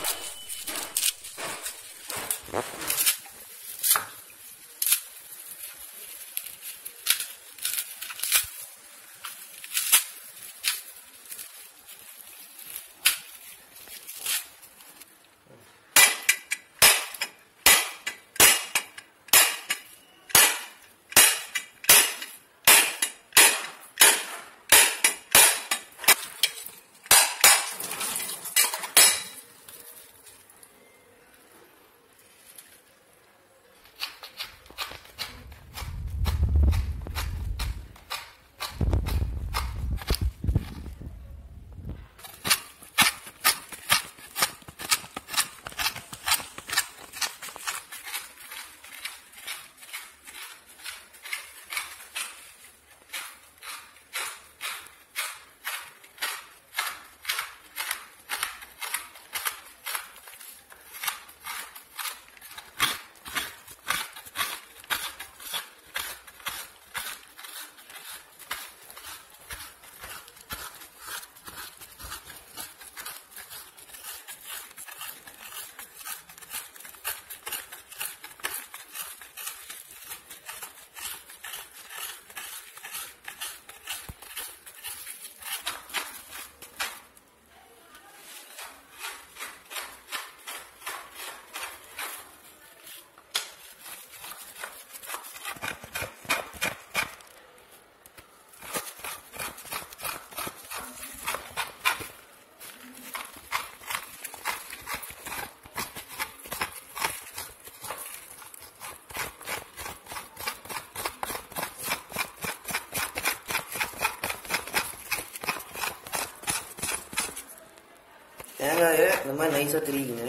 தேங்காயை இந்த மாதிரி நைஸாக திரிக்குங்க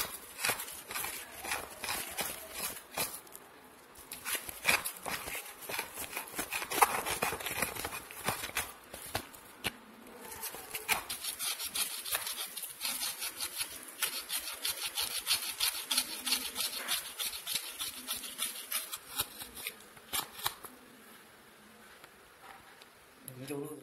இங்கே விழுகுது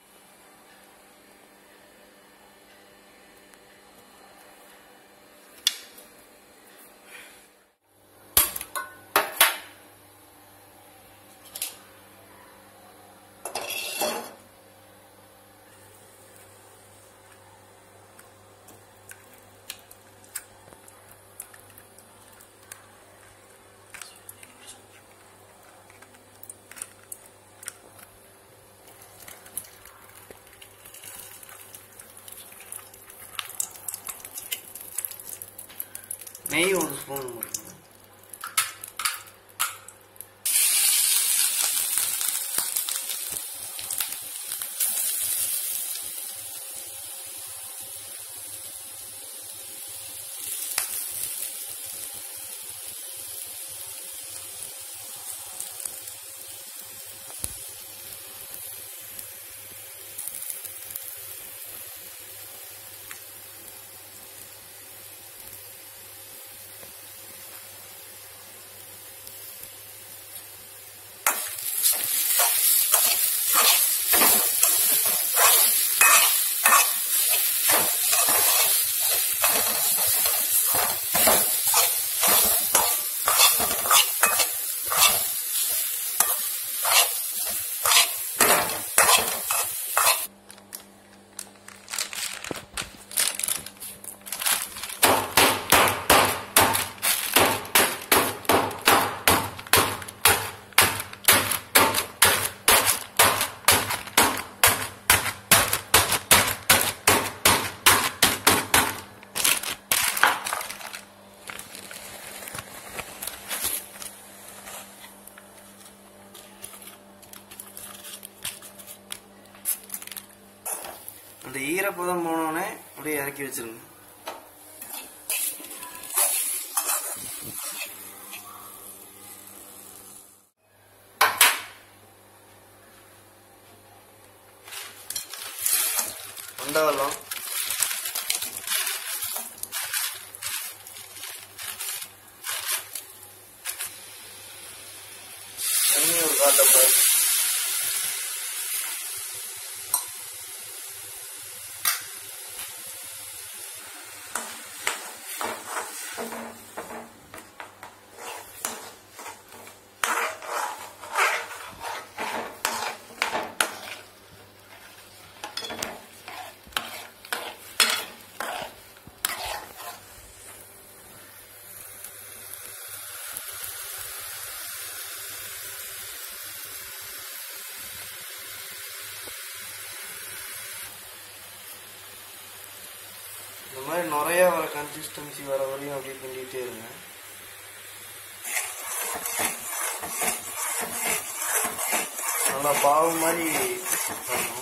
நெய் ஒரு ஸ்பூன் போட்டுக்கணும் அந்த ஈரப்பதம் போனோடனே அப்படியே இறக்கி வச்சிருங்க மண்டவெல்லாம் தண்ணி ஒரு காட்டப்போ இந்த மாதிரி நிறைய வர கன்சிஸ்டன்சி வர வரையும் அப்படியே கிண்டிகிட்டே இருங்க நல்லா பாவு மாதிரி வரணும்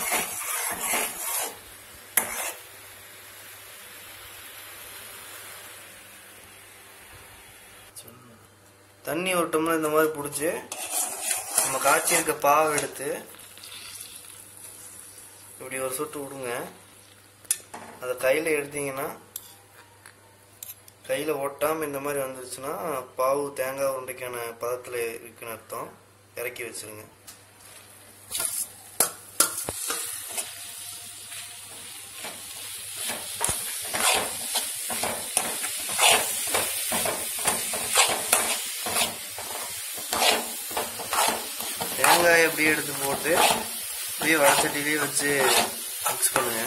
தண்ணி ஒரு டம்ளர் இந்த மாதிரி பிடிச்சி நம்ம காய்ச்சி இருக்க பாவை எடுத்து இப்படி ஒரு சொட்டு விடுங்க அதை கையில் எடுத்தீங்கன்னா கையில் ஒட்டாமல் இந்த மாதிரி வந்துருச்சுன்னா பாவு தேங்காய் உருண்டைக்கான பதத்தில் இருக்குன்னு அர்த்தம் இறக்கி வச்சிருங்க தேங்காயை அப்படியே எடுத்து போட்டு அப்படியே வடச்சட்டிலேயே வச்சு மிக்ஸ் பண்ணுங்க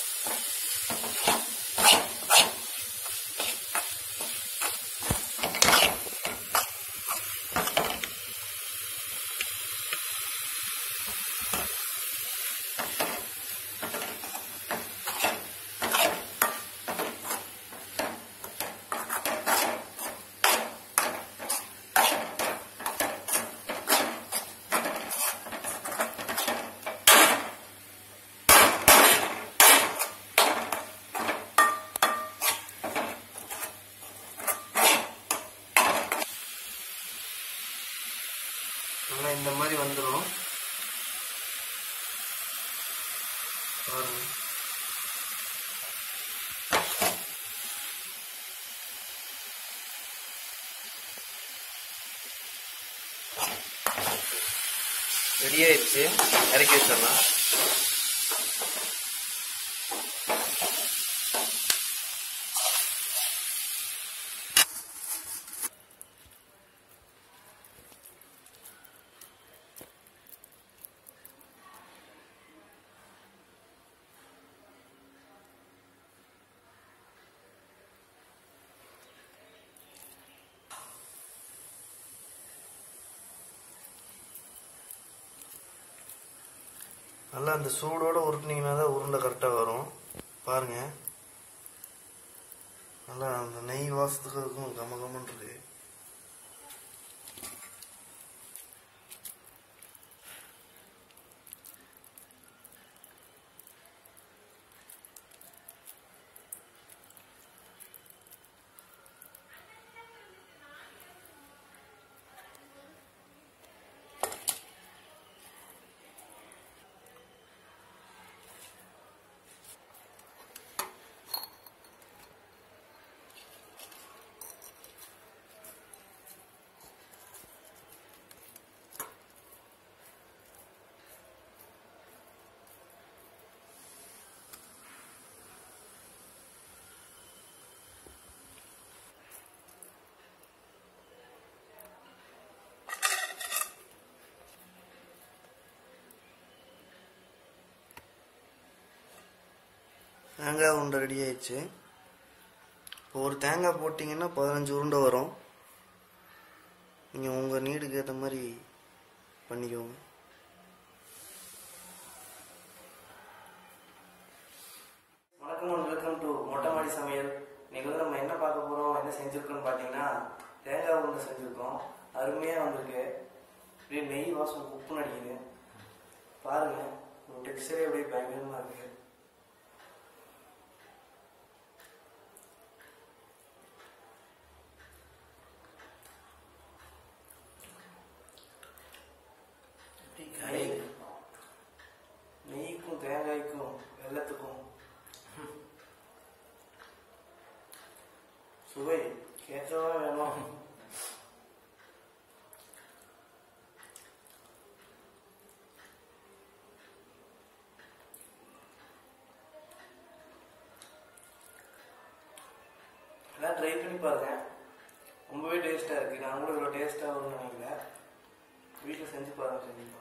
நல்லா இந்த மாதிரி வந்துடும் பாருங்க ரெடி ஆயிடுச்சு இறக்கி வச்சிடலாம் நல்லா அந்த சூடோட உருட்டினீங்கன்னா தான் உருண்டை கரெக்டாக வரும் பாருங்க நல்லா அந்த நெய் வாசத்துக்கு இருக்கும் கம கமன்றது தேங்காய் உருண்டை ரெடி ஆயிடுச்சு இப்போ ஒரு தேங்காய் போட்டிங்கன்னா பதினஞ்சு உருண்டை வரும் நீங்கள் உங்கள் நீடுக்கு ஏற்ற மாதிரி பண்ணிக்கோங்க வணக்கம் அண்ட் வெல்கம் டு மொட்டை மாடி சமையல் இன்னைக்கு வந்து நம்ம என்ன பார்க்க போகிறோம் என்ன செஞ்சுருக்கோம்னு பார்த்தீங்கன்னா தேங்காய் உருண்டை செஞ்சுருக்கோம் அருமையாக வந்திருக்கு அப்படியே நெய் வாசம் உப்பு நடிக்குது பாருங்க டெக்ஸ்டரே அப்படியே பயங்கரமாக இருக்கு நெய் நெய்க்கும் தேங்காய்க்கும் வெள்ளத்துக்கும் சுவை கேட்கவா வேணும் எல்லாம் ட்ரை பண்ணி பாருங்க ரொம்பவே டேஸ்ட்டாக இருக்குது நான் கூட இவ்வளோ டேஸ்ட்டாக வரும்னு நினைக்கல வீட்டில் செஞ்சு பாருங்க கண்டிப்பாக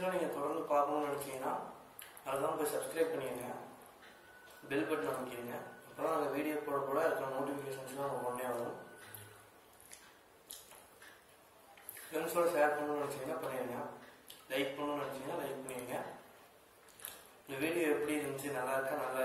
வீடியோஸ்லாம் நீங்கள் தொடர்ந்து பார்க்கணும்னு நினச்சிங்கன்னா அதுதான் போய் சப்ஸ்கிரைப் பண்ணிடுங்க பெல் பட்டன் அமைக்கிடுங்க அப்போ தான் அந்த வீடியோ போட போட இருக்கிற நோட்டிஃபிகேஷன்ஸ்லாம் உங்களுக்கு உடனே வரும் ஃப்ரெண்ட்ஸோட ஷேர் பண்ணணும்னு நினச்சிங்கன்னா பண்ணிடுங்க லைக் பண்ணணும்னு நினச்சிங்கன்னா லைக் பண்ணிடுங்க இந்த வீடியோ எப்படி இருந்துச்சு நல்லா இருக்கா நல்லா